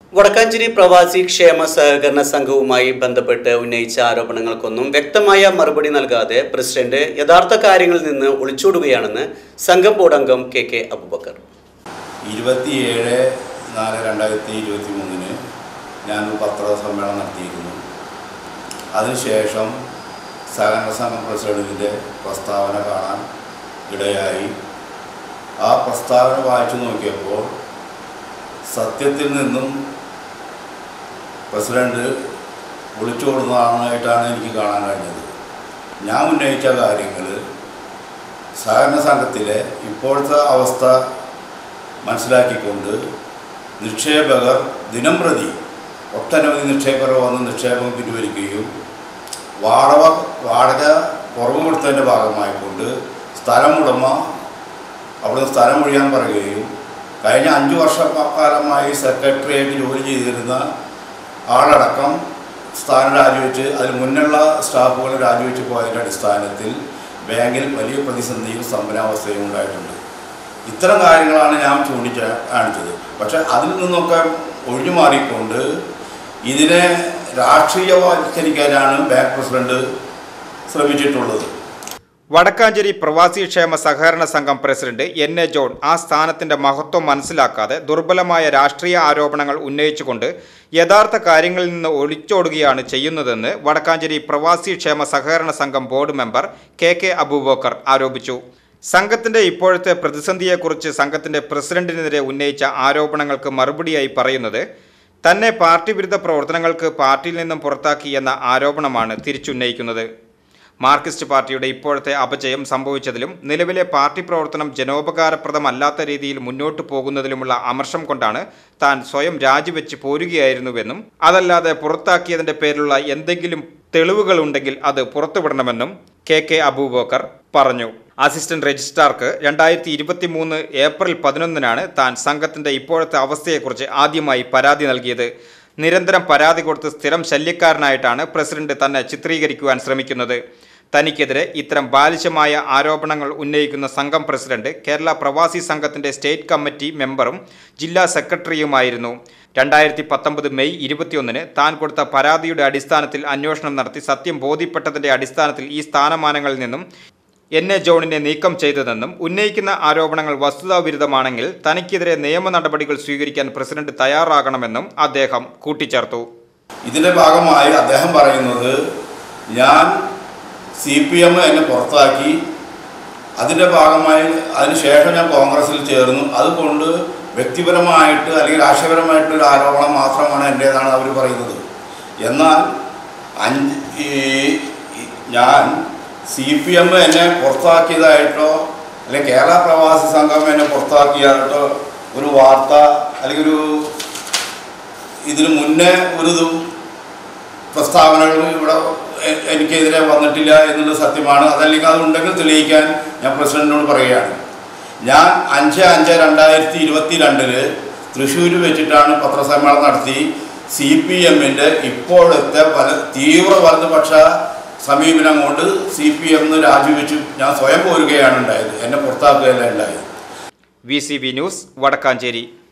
വടക്കാഞ്ചേരി പ്രവാസി ക്ഷേമ സഹകരണ സംഘവുമായി ബന്ധപ്പെട്ട് ഉന്നയിച്ച ആരോപണങ്ങൾക്കൊന്നും വ്യക്തമായ മറുപടി നൽകാതെ പ്രസിഡന്റ് യഥാർത്ഥ കാര്യങ്ങളിൽ നിന്ന് ഒളിച്ചോടുകയാണെന്ന് സംഘം ബോർഡ് അംഗം കെ കെ അബുബക്കർ ഇരുപത്തിയേഴ് നാല് രണ്ടായിരത്തി ഇരുപത്തി മൂന്നിന് ഞാനൊരു പത്രസമ്മേളനം നടത്തിയിരുന്നു അതിനുശേഷം സഹകരണ സംഘം പ്രസിഡന്റിൻ്റെ പ്രസ്താവന കാണാൻ ഇടയായി ആ പ്രസ്താവന വായിച്ചു നോക്കിയപ്പോൾ സത്യത്തിൽ നിന്നും പ്രസിഡന്റ് ഒളിച്ചോടുന്നതാണായിട്ടാണ് എനിക്ക് കാണാൻ കഴിഞ്ഞത് ഞാൻ ഉന്നയിച്ച കാര്യങ്ങൾ സഹകരണ സംഘത്തിലെ ഇപ്പോഴത്തെ അവസ്ഥ മനസ്സിലാക്കിക്കൊണ്ട് നിക്ഷേപകർ ദിനം പ്രതി ഒട്ടനവധി നിക്ഷേപകർ വന്ന് നിക്ഷേപം പിൻവലിക്കുകയും വാടക വാടക കുറവ് കൊടുത്തതിൻ്റെ ഭാഗമായിക്കൊണ്ട് സ്ഥലം ഉടമ അവിടുന്ന് സ്ഥലം ഒഴിയാൻ പറയുകയും കഴിഞ്ഞ അഞ്ച് വർഷക്കാലമായി സെക്രട്ടറിയായിട്ട് ജോലി ചെയ്തിരുന്ന ആളടക്കം സ്ഥാനം രാജിവെച്ച് അതിൽ മുന്നുള്ള സ്റ്റാഫുകൾ രാജിവെച്ച് പോയതിൻ്റെ അടിസ്ഥാനത്തിൽ ബാങ്കിൽ വലിയ പ്രതിസന്ധിയും സ്തംഭനാവസ്ഥയും ഉണ്ടായിട്ടുണ്ട് ഇത്തരം കാര്യങ്ങളാണ് ഞാൻ ചൂണ്ടിച്ച കാണിച്ചത് പക്ഷെ അതിൽ നിന്നൊക്കെ ഒഴിഞ്ഞു മാറിക്കൊണ്ട് ഇതിനെ രാഷ്ട്രീയവൽക്കരിക്കാനാണ് ബാങ്ക് പ്രസിഡന്റ് ശ്രമിച്ചിട്ടുള്ളത് വടക്കാഞ്ചേരി പ്രവാസി ക്ഷേമ സഹകരണ സംഘം പ്രസിഡന്റ് എൻ എ ജോൺ ആ സ്ഥാനത്തിന്റെ മഹത്വം മനസ്സിലാക്കാതെ ദുർബലമായ രാഷ്ട്രീയ ആരോപണങ്ങൾ ഉന്നയിച്ചുകൊണ്ട് യഥാർത്ഥ കാര്യങ്ങളിൽ നിന്ന് ഒളിച്ചോടുകയാണ് ചെയ്യുന്നതെന്ന് വടക്കാഞ്ചേരി പ്രവാസി ക്ഷേമ സഹകരണ സംഘം board member K K Abubakar ആരോപിച്ചു സംഘത്തിന്റെ ഇപ്പോഴത്തെ പ്രതിസന്ധിയെക്കുറിച്ച് സംഘത്തിന്റെ പ്രസിഡന്റിനെതിരെ ഉന്നയിച്ച ആരോപണങ്ങൾക്ക് മറുപടിയായി പറയുന്നത് തന്നെ പാർട്ടി വിരുദ്ധ പ്രവർത്തനങ്ങൾക്ക് പാർട്ടിയിൽ നിന്നും പുറത്താക്കി എന്ന ആരോപണമാണ് തിരിച്ചുന്നയിക്കുന്നത് മാർക്സിസ്റ്റ് പാർട്ടിയുടെ ഇപ്പോഴത്തെ അപജയം സംഭവിച്ചതിലും നിലവിലെ പാർട്ടി പ്രവർത്തനം ജനോപകാരപ്രദമല്ലാത്ത രീതിയിൽ മുന്നോട്ടു പോകുന്നതിലുമുള്ള അമർഷം കൊണ്ടാണ് താൻ സ്വയം രാജിവെച്ച് പോരുകയായിരുന്നുവെന്നും അതല്ലാതെ പുറത്താക്കിയതിന്റെ പേരിലുള്ള എന്തെങ്കിലും തെളിവുകളുണ്ടെങ്കിൽ അത് പുറത്തുവിടണമെന്നും കെ കെ അബൂബക്കർ പറഞ്ഞു അസിസ്റ്റന്റ് രജിസ്ട്രാർക്ക് രണ്ടായിരത്തി ഇരുപത്തി മൂന്ന് ഏപ്രിൽ പതിനൊന്നിനാണ് താൻ സംഘത്തിന്റെ ഇപ്പോഴത്തെ അവസ്ഥയെക്കുറിച്ച് ആദ്യമായി പരാതി നൽകിയത് നിരന്തരം പരാതി കൊടുത്ത് സ്ഥിരം ശല്യക്കാരനായിട്ടാണ് പ്രസിഡന്റ് തന്നെ ചിത്രീകരിക്കുവാൻ ശ്രമിക്കുന്നത് തനിക്കെതിരെ ഇത്തരം ബാലിശമായ ആരോപണങ്ങൾ ഉന്നയിക്കുന്ന സംഘം പ്രസിഡന്റ് കേരള പ്രവാസി സംഘത്തിന്റെ സ്റ്റേറ്റ് കമ്മിറ്റി മെമ്പറും ജില്ലാ സെക്രട്ടറിയുമായിരുന്നു രണ്ടായിരത്തി പത്തൊമ്പത് മെയ് ഇരുപത്തിയൊന്നിന് താൻ കൊടുത്ത പരാതിയുടെ അടിസ്ഥാനത്തിൽ അന്വേഷണം നടത്തി സത്യം ബോധ്യപ്പെട്ടതിന്റെ അടിസ്ഥാനത്തിൽ ഈ സ്ഥാനമാനങ്ങളിൽ നിന്നും എൻ എ ജോണിനെ നീക്കം ചെയ്തതെന്നും ഉന്നയിക്കുന്ന ആരോപണങ്ങൾ വസ്തുതാവിരുദ്ധമാണെങ്കിൽ തനിക്കെതിരെ നിയമ നടപടികൾ സ്വീകരിക്കാൻ പ്രസിഡന്റ് തയ്യാറാകണമെന്നും അദ്ദേഹം കൂട്ടിച്ചേർത്തു ഇതിൻ്റെ ഭാഗമായി അദ്ദേഹം പറയുന്നത് ഞാൻ സി പി എം എന്നെ പുറത്താക്കി അതിൻ്റെ ഭാഗമായി അതിനുശേഷം ഞാൻ കോൺഗ്രസ്സിൽ ചേർന്നു അതുകൊണ്ട് വ്യക്തിപരമായിട്ട് അല്ലെങ്കിൽ രാഷ്ട്രീയപരമായിട്ടൊരു ആരോപണം മാത്രമാണ് എൻ്റേതാണ് അവർ പറയുന്നത് എന്നാൽ അഞ്ച് ഈ ഈ- ഞാൻ സി പി എം എന്നെ പുറത്താക്കിയതായിട്ടോ അല്ലെങ്കിൽ കേരള പ്രവാസി സംഘം എന്നെ പുറത്താക്കിയതായിട്ടോ ഒരു വാർത്ത അല്ലെങ്കിൽ ഒരു ഇതിന് മുന്നേ ഒരു ഇതും പ്രസ്താവനകളും ഇവിടെ എ- എനിക്കെതിരെ വന്നിട്ടില്ല എന്നുള്ളത് സത്യമാണ് അതല്ലെങ്കിൽ അതുണ്ടെങ്കിൽ തെളിയിക്കാൻ ഞാൻ പ്രസിഡന്റിനോട് പറയുകയാണ് ഞാൻ അഞ്ച് അഞ്ച് രണ്ടായിരത്തി ഇരുപത്തി രണ്ടില് തൃശ്ശൂർ വെച്ചിട്ടാണ് പത്രസമ്മേളനം നടത്തി സി പി എമ്മിൻ്റെ ഇപ്പോഴത്തെ വല തീവ്ര വലതുപക്ഷ സമീപനം കൊണ്ട് സി പി എം രാജിവെച്ചു ഞാൻ സ്വയം പോരുകയാണ് ഉണ്ടായത് എന്നെ പുറത്താക്കുകയല്ല ഉണ്ടായത് V C V news Vadakkanchery